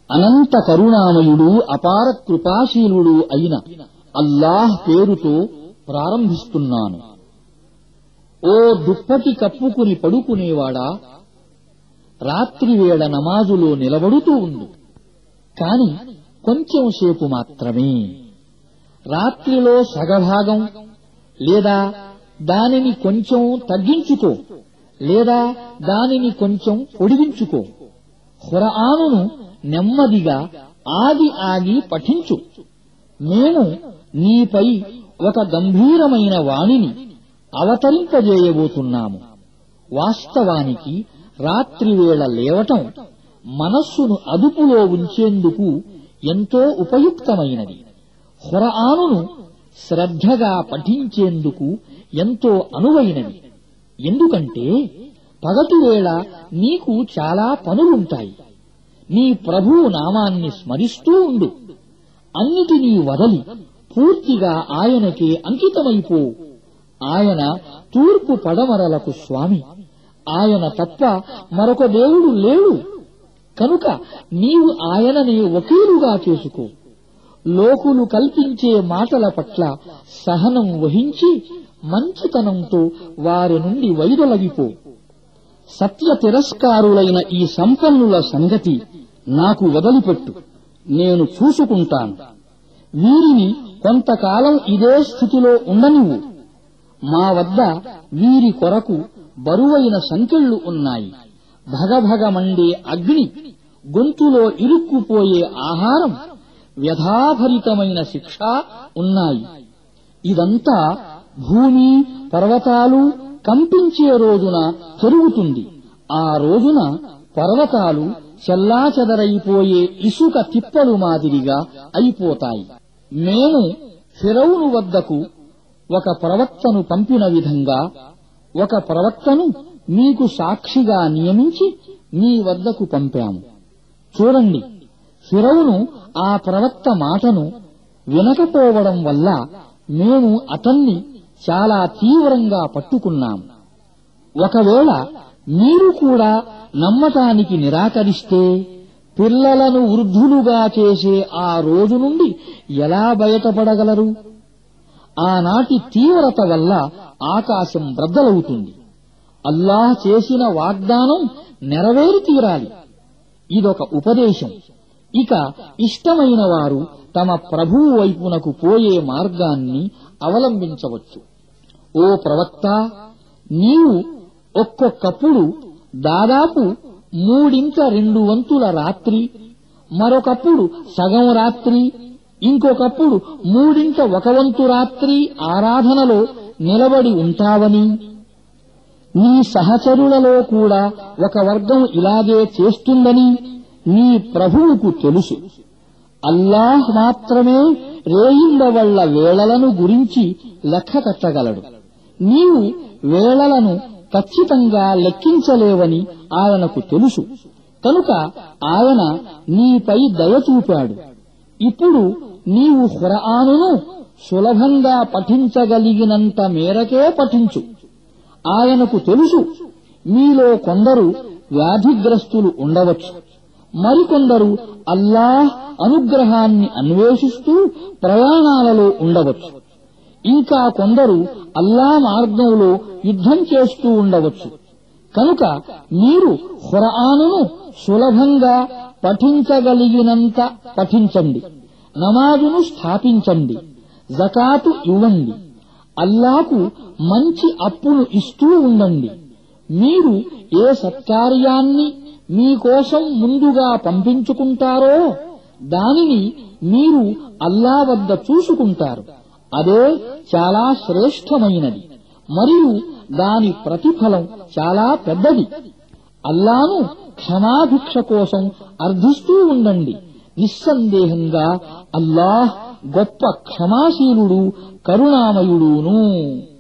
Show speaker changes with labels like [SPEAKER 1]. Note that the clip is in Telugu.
[SPEAKER 1] అనంత కరుణామయుడు అపార కృపాశీలుడు అయిన అల్లాహ్ పేరుతో ప్రారంభిస్తున్నాను ఓ దుప్పటి కప్పుకుని పడుకునేవాడా రాత్రివేళ నమాజులో నిలబడుతూ ఉండు కాని కొంచెం సేపు మాత్రమే రాత్రిలో సగభాగం లేదా దానిని కొంచెం తగ్గించుకో లేదా దానిని కొంచెం పొడిగించుకో ఖురానును నెమ్మదిగా ఆగి ఆగి పఠించు మేము నీపై ఒక గంభీరమైన వాణిని అవతరింపజేయబోతున్నాము వాస్తవానికి రాత్రివేళ లేవటం మనస్సును అదుపులో ఉంచేందుకు ఎంతో ఉపయుక్తమైనది ఖురానును శ్రద్ధగా పఠించేందుకు ఎంతో అనువైనది ఎందుకంటే పగటివేళ నీకు చాలా పనులుంటాయి నీ ప్రభువు నామాన్ని స్మరిస్తూ ఉండు అన్నిటినీ వదలి పూర్తిగా ఆయనకే అంకితమైపో ఆయన తూర్పు పడమరలకు స్వామి ఆయన తప్ప మరొక దేవుడు లేడు కనుక నీవు ఆయననే వకీలుగా చేసుకో లోకులు కల్పించే మాటల పట్ల సహనం వహించి మంచితనంతో వారి నుండి వైదొలగిపో సత్య తిరస్కారులైన ఈ సంపన్నుల సంగతి నాకు వదిలిపెట్టు నేను చూసుకుంటాను వీరిని కొంతకాలం ఇదే స్థితిలో ఉండనివ్వు మా వద్ద వీరి కొరకు బరువైన సంకెళ్లు ఉన్నాయి భగభగమండే అగ్ని గొంతులో ఇరుక్కుపోయే ఆహారం వ్యధాభరితమైన శిక్ష ఉన్నాయి ఇదంతా భూమి పర్వతాలు కంపించే రోజున జరుగుతుంది ఆ రోజున పర్వతాలు చెల్లాచెదరైపోయే ఇసుక తిప్పలు మాదిరిగా అయిపోతాయి మేము ఫిరౌను వద్దకు ఒక ప్రవక్తను పంపిన విధంగా ఒక ప్రవక్తను మీకు సాక్షిగా నియమించి మీ వద్దకు పంపాము చూడండి ఫిరౌను ఆ ప్రవక్త మాటను వినకపోవడం వల్ల మేము అతన్ని చాలా తీవ్రంగా పట్టుకున్నాం ఒకవేళ మీరు కూడా నమ్మటానికి నిరాకరిస్తే పిల్లలను వృద్ధులుగా చేసే ఆ రోజు నుండి ఎలా బయటపడగలరు ఆనాటి తీవ్రత వల్ల ఆకాశం బ్రద్దలవుతుంది అల్లాహ్ చేసిన వాగ్దానం నెరవేరి తీరాలి ఇదొక ఉపదేశం ఇక ఇష్టమైన వారు తమ ప్రభువు వైపునకు పోయే మార్గాన్ని అవలంబించవచ్చు ఓ ప్రవక్త నీవు ఒక్కొక్కప్పుడు దాదాపు మూడింట రెండు వంతుల రాత్రి మరొకప్పుడు సగం రాత్రి ఇంకొకప్పుడు మూడింట ఒక వంతు రాత్రి ఆరాధనలో నిలబడి ఉంటావని నీ సహచరులలో కూడా ఒక వర్గం ఇలాగే చేస్తుందని నీ ప్రభువుకు తెలుసు అల్లాహ్ మాత్రమే రేయింబవళ్ల వేళలను గురించి లెక్క కట్టగలడు నీవు వేళలను ఖచ్చితంగా లెక్కించలేవని ఆయనకు తెలుసు కనుక ఆయన నీపై దయ చూపాడు ఇప్పుడు నీవు ఖురానును సులభంగా పఠించగలిగినంత మేరకే పఠించు ఆయనకు తెలుసు మీలో కొందరు వ్యాధిగ్రస్తులు ఉండవచ్చు మరికొందరు అల్లాహ్ అనుగ్రహాన్ని అన్వేషిస్తూ ప్రయాణాలలో ఉండవచ్చు ఇంకా కొందరు అల్లా మార్గంలో యుద్ధం చేస్తూ ఉండవచ్చు కనుక మీరు ఖురానును సులభంగా పఠించగలిగినంత పఠించండి నమాజును స్థాపించండి జకాతు ఇవ్వండి అల్లాకు మంచి అప్పును ఇస్తూ ఉండండి మీరు ఏ సత్కార్యాన్ని మీకోసం ముందుగా పంపించుకుంటారో దానిని మీరు అల్లా వద్ద చూసుకుంటారు అదే చాలా శ్రేష్టమైనది మరియు దాని ప్రతిఫలం చాలా పెద్దది అల్లాను క్షమాభిక్ష కోసం అర్థిస్తూ ఉండండి నిస్సందేహంగా అల్లాహ్ గొప్ప క్షమాశీలుడు కరుణామయుడును